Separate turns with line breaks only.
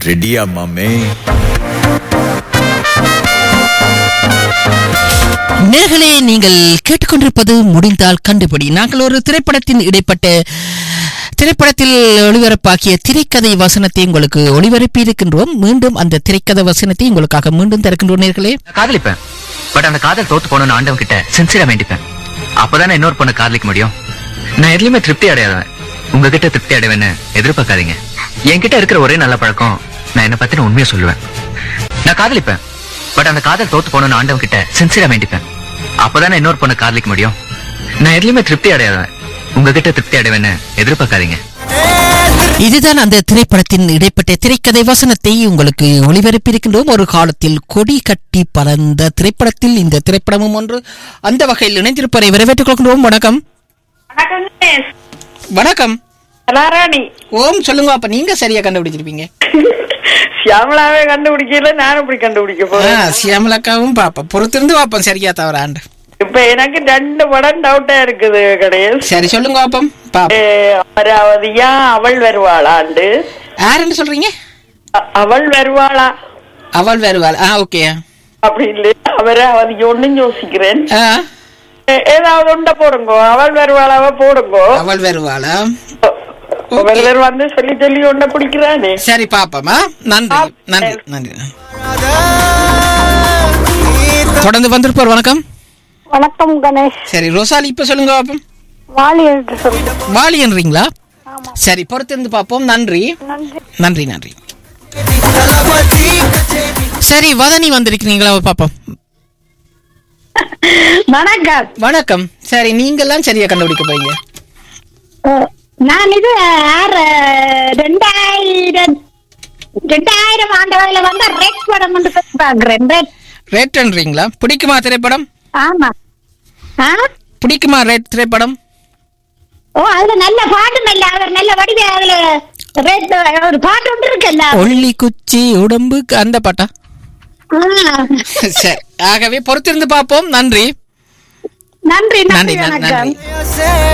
ரெடியா மாமே
நேர்களே நீங்கள் கேட்டுக்கொண்டிருப்பது முடிந்தால் கண்டுபிடி நாங்கள் ஒரு திரைப்படத்தின் இடைப்பட்ட திரைப்படத்தில் ஒளிபரப்பாக்கிய திரைக்கதை வசனத்தை உங்களுக்கு ஒளிபரப்பி இருக்கின்றோம் மீண்டும் அந்த திரைக்கதை வசனத்தை உங்களுக்காக மீண்டும் திறக்கின்றோம் நேர்களே
நான் காதலிப்பேன் பட் அந்த காதல் தோத்து போகணும்னு ஆண்டவன் கிட்ட சின்சியரா வேண்டிப்பேன் அப்பதானே இன்னொரு பொண்ணை காதலிக்க முடியும் நான் எதுலயுமே திருப்தி அடையாதவன் உங்ககிட்ட திருப்தி அடைவேன்னு எதிர்பார்க்காதீங்க என்கிட்ட இருக்கிற ஒரே நல்ல பழக்கம் நான் என்ன பத்தின உண்மையை சொல்லுவேன் நான் காதலிப்பேன் பட் அந்த காதல் தோத்து போகணும்னு ஆண்டவன் கிட்ட சின்சியரா வேண்டிப்பேன் அப்பதானே இன்னொரு பொண்ணை காதலிக்க முடியும் நான் எதுலயுமே திருப்தி அடையாதவன் உங்ககிட்ட திருப்தி அடைவேன்னு எதிர்பார்க்காதீங்க
இதுதான் அந்த திரைப்படத்தின் இடைப்பட்ட திரைக்கதை வசனத்தை உங்களுக்கு ஒளிபரப்பி இருக்கின்றோம் ஒரு காலத்தில் கொடி கட்டி பறந்த திரைப்படத்தில் இந்த திரைப்படமும் ஒன்று அந்த வகையில் இணைந்திருப்பதை வரவேற்றுக் கொள்கின்றோம் வணக்கம்
வணக்கம் தினேஷ்.
வணக்கம்
கலாராணி
ஓம் சொல்லுங்க அப்ப நீங்க சரியா கண்டுபிடிச்சிருப்பீங்க
சியாமலாவே கண்டுபிடிக்கல நானும் இப்படி கண்டுபிடிக்க
ஆ,
போறேன்
சியாமலக்காவும் பாப்போம் பொறுத்திருந்து பாப்போம் சரியா தவறாண்டு
இப்ப எனக்கு ரெண்டு படம் டவுட்டா இருக்குது கணேஷ்
சரி சொல்லுங்க பாப்போம் பாப்போம்
ஏ, அமராவதியா அவள் வருவாளாண்டு
யாருன்னு சொல்றீங்க
அ- அவள் வருவாளா
அவள் வருவாள் ஆ ஓகே
அப்படி இல்லையா அமராவதி ஒண்ணும் யோசிக்கிறேன்
ஆ
ஏ- ஏதாவது உண்ட போடுங்கோ அவள் வருவாளாவ போடுங்கோ
அவள் வருவாளா
ஒருவர் வந்து சொல்லி சொல்லி ஒண்ட பிடிக்கிறானே
சரி பாப்போமா நன்றி
ஆ,
நன்றி
சரி.
நன்றி தொடர்ந்து வந்திருப்பார் வணக்கம்
வணக்கம் கணேஷ்
சரி ரோசாலி இப்ப சொல்லுங்க பாப்போம்
வாலி என்று சொல்லுங்க
வாலியன்றீங்களா சரி பொறுத்திருந்து பார்ப்போம் நன்றி
நன்றி
நன்றி நன்றி சரி வதனி வந்திருக்கிறீங்களா பாப்போம்
வணக்கம்
வணக்கம் சரி நீங்கெல்லாம் சரியா கண்டுபிடிக்க போறீங்க
அஹ், நான் இது ஆறு ரெண்டாயிரம் ரெண்டாயிரம் ஆண்டு வகையில வந்து ரெட் படம் வந்து பாக்குறேன் ரெட்
ரேட்ன்றீங்களா பிடிக்குமா திரைப்படம்
ஆமா ஆ
பிடிக்குமா ரேட் திரைப்படம்
ஓ அதுல நல்ல பாட்டு நல்ல அவர் நல்ல வடிவ அதுல ரெட் ஒரு பாட்டு ஒன்று இருக்குல்ல
ஒல்லி குச்சி உடம்புக்கு அந்த பாட்டா
ஆ.
சரி ஆகவே பொறுத்திருந்து பார்ப்போம் நன்றி
நன்றி
நன்றி
நன்றி
நன்றி
வணக்கம்
நன்றி